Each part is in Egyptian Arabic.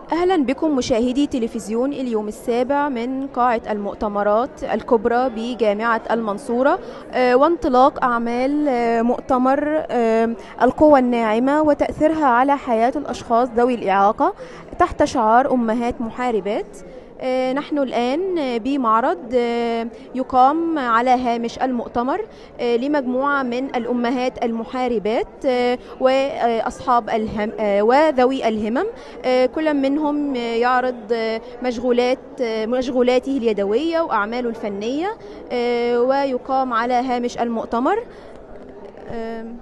أهلا بكم مشاهدي تلفزيون اليوم السابع من قاعة المؤتمرات الكبرى بجامعة المنصورة آه، وانطلاق أعمال آه، مؤتمر آه، القوى الناعمة وتأثيرها على حياة الأشخاص ذوي الإعاقة تحت شعار أمهات محاربات آه، نحن الآن آه، بمعرض آه، يقام على هامش المؤتمر آه، لمجموعة من الأمهات المحاربات آه، وأصحاب الهم آه، وذوي الهمم آه، كل منهم آه، يعرض آه، مشغولات آه، مشغولاته اليدوية وأعماله الفنية آه، ويقام على هامش المؤتمر آم،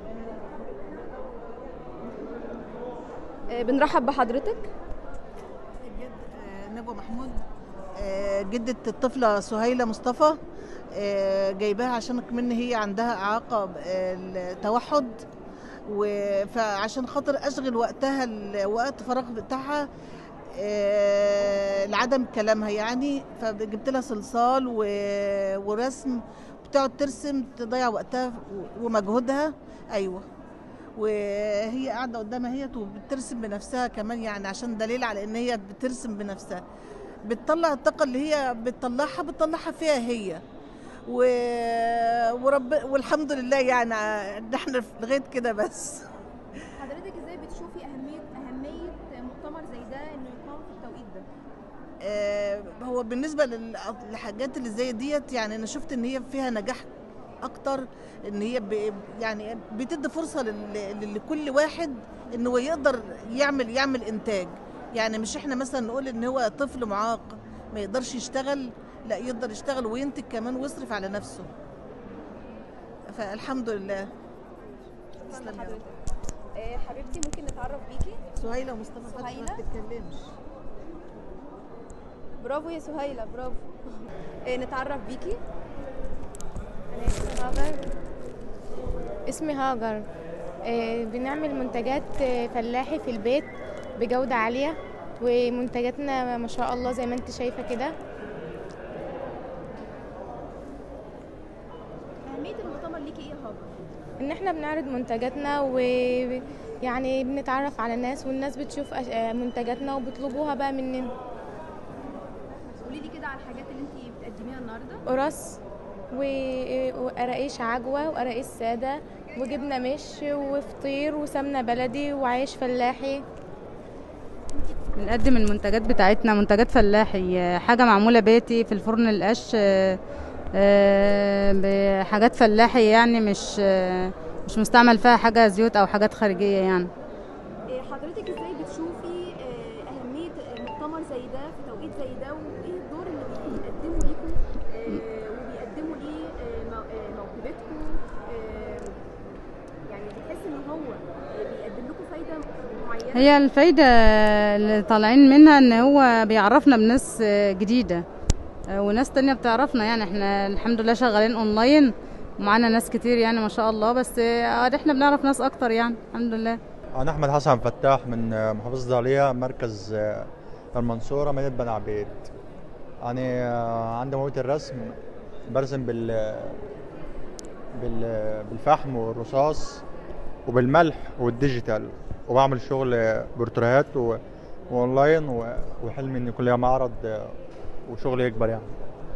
آه، بنرحب بحضرتك جد آه، نجوى محمود آه، جدة الطفلة سهيلة مصطفى آه، جايباها عشان كمان هي عندها إعاقة آه، التوحد و- فعشان خاطر أشغل وقتها ال- وقت فراغ بتاعها آه، لعدم كلامها يعني فجبت لها صلصال و- ورسم بتقعد ترسم تضيع وقتها و- ومجهودها أيوه وهي قاعده قدامها هي وبترسم بنفسها كمان يعني عشان دليل على ان هي بترسم بنفسها بتطلع الطاقه اللي هي بتطلعها بتطلعها فيها هي و... ورب والحمد لله يعني ان احنا لغايه كده بس حضرتك ازاي بتشوفي أهمية أهمية مؤتمر زي ده إنه يقام في التوقيت ده؟ آه، هو بالنسبه لل- للحاجات اللي زي ديت يعني انا شفت ان هي فيها نجاح اكتر ان هي ب... يعني بتدي فرصه لل... لكل واحد ان هو يقدر يعمل يعمل انتاج يعني مش احنا مثلا نقول ان هو طفل معاق ما يقدرش يشتغل لا يقدر يشتغل وينتج كمان ويصرف على نفسه فالحمد لله تسلم يا رب. حضرتك آه، حبيبتي ممكن نتعرف بيكي سهيله مصطفى فتحي ما سهيلة؟ بتتكلمش برافو يا سهيلة برافو آه، نتعرف بيكي أنا اسمي هاجر اسمي هاجر آه، بنعمل منتجات آه، فلاحي في البيت بجودة عالية ومنتجاتنا ما شاء الله زي ما انت شايفة كده أهمية المؤتمر ليكي إيه يا هاجر؟ ان احنا بنعرض منتجاتنا ويعني بنتعرف على الناس والناس بتشوف أش- آه، منتجاتنا وبيطلبوها بقى مننا قولي لي كده على الحاجات اللي انت بتقدميها النهارده قرص و- وقراقيش عجوة وقراقيش سادة وجبنة مش وفطير وسمنة بلدي وعيش فلاحي بنقدم المنتجات بتاعتنا منتجات فلاحي آه، حاجة معمولة بيتي في الفرن القش آه، آه، بحاجات فلاحي يعني مش آه، مش مستعمل فيها حاجة زيوت أو حاجات خارجية يعني آه، حضرتك ازاي بتشوفي آه، أهمية مؤتمر زي ده في توقيت زي ده وإيه الدور اللي بيقدموا ليكم آه، وبيقدموا ليه آه، مو- آه، موهبتكم آه، يعني بتحس إن هو آه، بيقدم لكم فايدة معينة هي الفايدة اللي طالعين منها إن هو بيعرفنا بناس آه، جديدة آه، وناس تانية بتعرفنا يعني احنا الحمد لله شغالين اونلاين ومعانا ناس كتير يعني ما شاء الله بس آه، احنا بنعرف ناس اكتر يعني الحمد لله أنا أحمد حسن فتاح من آه، محافظة الدهلية مركز آه، المنصورة مدينة بني عبيد أنا آه، عندي موهبة الرسم برسم بال بال بالفحم والرصاص وبالملح والديجيتال وبعمل شغل آه، بورتريهات و- وأونلاين و- وحلمي إن يكون ليا معرض آه، وشغل يكبر يعني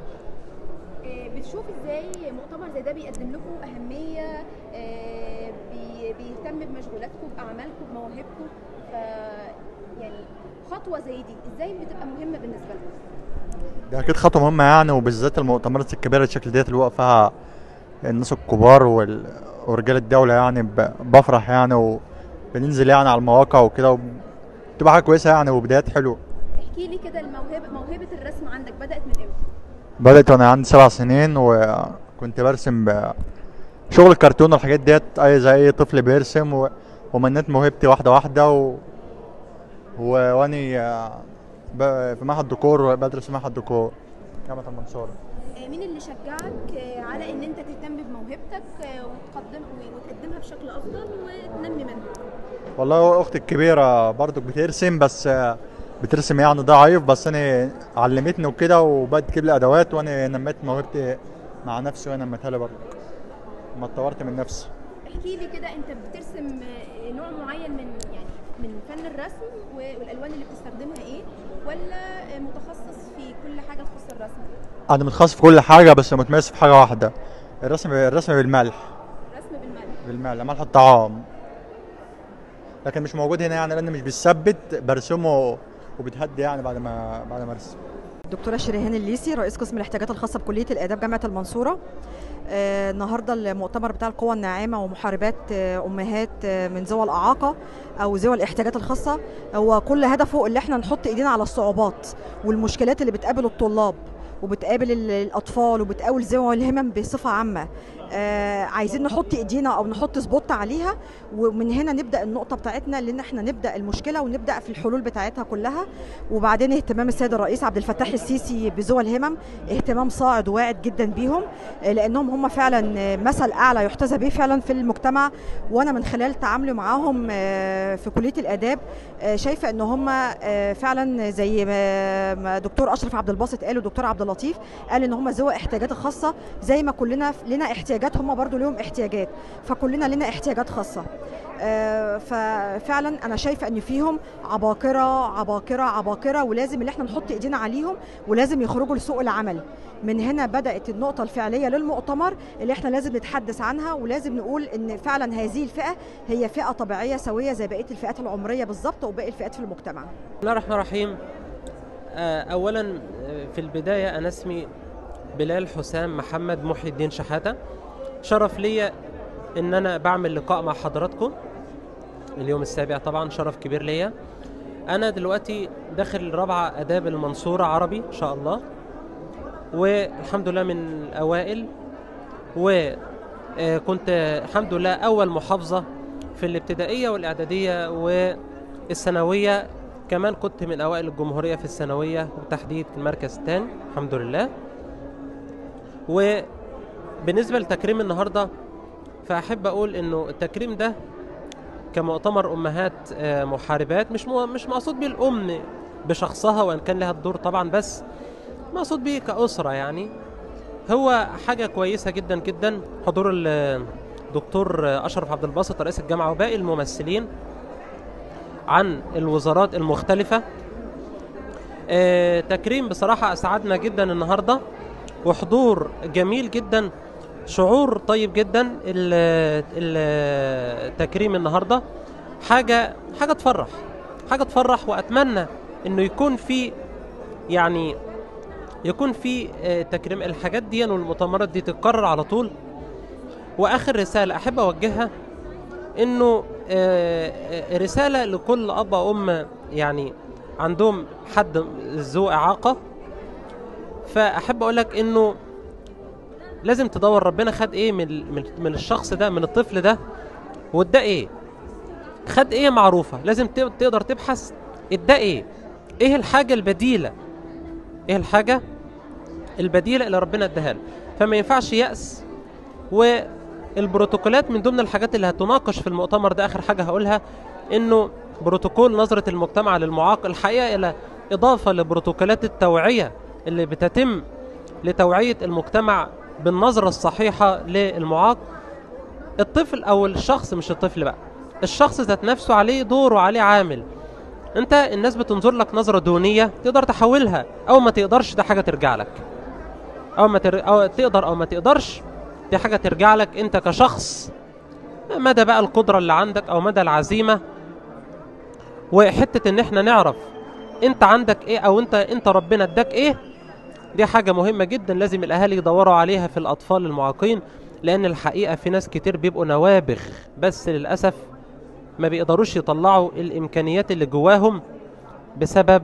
آه، بتشوف ازاي مؤتمر زي ده بيقدم لكم اهميه آه، بي- بيهتم بمشغولاتكم باعمالكم بمواهبكم ف يعني خطوه زي دي ازاي بتبقى مهمه بالنسبه لكم ده اكيد خطوه مهمه يعني وبالذات المؤتمرات الكبيره بالشكل ديت اللي واقف فيها الناس الكبار وال... ورجال الدوله يعني ب... بفرح يعني وبننزل يعني على المواقع وكده وبتبقى حاجه كويسه يعني وبدايات حلوه احكي لي كده الموهبه موهبه الرسم عندك بدات من امتى بدات وانا عندي سبع سنين وكنت برسم ب... شغل الكرتون والحاجات ديت اي زي اي طفل بيرسم و... ومنيت موهبتي واحده واحده و... و... واني آه، ب... في معهد ديكور بدرس في معهد ديكور جامعه المنصوره آه، مين اللي شجعك آه، على ان انت تهتم بموهبتك آه، وتقدم وتقدمها بشكل افضل وتنمي منها والله اختي الكبيره برضو بترسم بس آه، بترسم يعني ضعيف بس انا علمتني وكده وبقت تجيب لي ادوات وانا نميت موهبتي مع نفسي وانا نميتها لي برضو ما اتطورت من نفسي احكي لي كده انت بترسم آه، نوع معين من يعني من فن الرسم و- والالوان اللي بتستخدمها ايه ولا آه، متخصص في كل حاجه تخص الرسم انا متخصص في كل حاجه بس متميز في حاجه واحده الرسم الرسم بالملح رسم بالملح بالملح ملح الطعام لكن مش موجود هنا يعني لان مش بيثبت برسمه وبتهدي يعني بعد ما بعد ما ارسم دكتورة شريهان الليسي رئيس قسم الاحتياجات الخاصة بكلية الآداب جامعة المنصورة آه، النهارده المؤتمر بتاع القوى الناعمة ومحاربات آه، أمهات آه، من ذوي الإعاقة أو ذوي الاحتياجات الخاصة هو كل هدفه اللي احنا نحط إيدينا على الصعوبات والمشكلات اللي بتقابل الطلاب وبتقابل ال- الأطفال وبتقابل ذوي الهمم بصفة عامة آه عايزين نحط ايدينا او نحط سبوت عليها ومن هنا نبدا النقطه بتاعتنا لان احنا نبدا المشكله ونبدا في الحلول بتاعتها كلها وبعدين اهتمام السيد الرئيس عبد الفتاح السيسي بذوي الهمم اهتمام صاعد وواعد جدا بيهم آه، لانهم هم فعلا آه، مثل اعلى يحتذى به فعلا في المجتمع وانا من خلال تعاملي معاهم آه، في كليه الاداب آه، شايفه ان هم آه، فعلا زي ما ما دكتور اشرف عبد الباسط قال ودكتور عبد اللطيف قال ان هم ذوي احتياجات خاصه زي ما كلنا لنا احتياجات هم برضو لهم احتياجات فكلنا لنا احتياجات خاصه آه، ففعلا انا شايفه ان فيهم عباقره عباقره عباقره ولازم اللي احنا نحط ايدينا عليهم ولازم يخرجوا لسوق العمل من هنا بدات النقطه الفعليه للمؤتمر اللي احنا لازم نتحدث عنها ولازم نقول ان فعلا هذه الفئه هي فئه طبيعيه سويه زي بقيه الفئات العمريه بالظبط وباقي الفئات في المجتمع بسم الله الرحمن الرحيم آه، اولا آه، في البدايه انا اسمي بلال حسام محمد محي الدين شحاته شرف ليا ان انا بعمل لقاء مع حضراتكم اليوم السابع طبعا شرف كبير ليا انا دلوقتي داخل رابعه اداب المنصوره عربي ان شاء الله والحمد لله من الاوائل وكنت الحمد لله اول محافظه في الابتدائيه والاعداديه والثانويه كمان كنت من اوائل الجمهوريه في الثانويه وتحديد المركز الثاني الحمد لله وبالنسبه لتكريم النهارده فاحب اقول انه التكريم ده كمؤتمر امهات آه، محاربات مش مو مش مقصود بيه الام بشخصها وان كان لها الدور طبعا بس مقصود بيه كاسره يعني هو حاجه كويسه جدا جدا حضور الدكتور اشرف عبد الباسط رئيس الجامعه وباقي الممثلين عن الوزارات المختلفه آه، تكريم بصراحه اسعدنا جدا النهارده وحضور جميل جدا شعور طيب جدا ال- التكريم النهارده حاجه حاجه تفرح حاجه تفرح واتمنى انه يكون في يعني يكون في آه، تكريم الحاجات دي والمؤتمرات دي تتكرر على طول واخر رساله احب اوجهها انه آه، آه، رساله لكل اب وام يعني عندهم حد ذو اعاقه فاحب اقول لك انه لازم تدور ربنا خد ايه من من من الشخص ده من الطفل ده وده ايه خد ايه معروفه لازم ت- تقدر تبحث ادى ايه ايه الحاجه البديله ايه الحاجه البديله اللي ربنا اداها له فما ينفعش يأس والبروتوكولات من ضمن الحاجات اللي هتناقش في المؤتمر ده اخر حاجه هقولها انه بروتوكول نظره المجتمع للمعاق الحقيقه الى اضافه لبروتوكولات التوعيه اللي بتتم لتوعيه المجتمع بالنظره الصحيحه للمعاق الطفل او الشخص مش الطفل بقى الشخص ذات نفسه عليه دور وعليه عامل انت الناس بتنظر لك نظره دونيه تقدر تحولها او ما تقدرش ده حاجه ترجع لك او ما تر... أو تقدر او ما تقدرش دي حاجه ترجع لك انت كشخص مدى بقى القدره اللي عندك او مدى العزيمه وحته ان احنا نعرف انت عندك ايه او انت انت ربنا اداك ايه دي حاجه مهمه جدا لازم الاهالي يدوروا عليها في الاطفال المعاقين لان الحقيقه في ناس كتير بيبقوا نوابغ بس للاسف ما بيقدروش يطلعوا الامكانيات اللي جواهم بسبب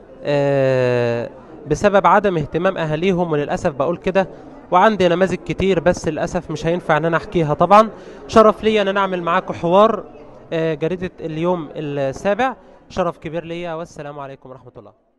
آه بسبب عدم اهتمام اهاليهم وللاسف بقول كده وعندي نماذج كتير بس للاسف مش هينفع ان انا احكيها طبعا شرف لي ان انا اعمل معاكم حوار آه جريده اليوم السابع شرف كبير ليا والسلام عليكم ورحمه الله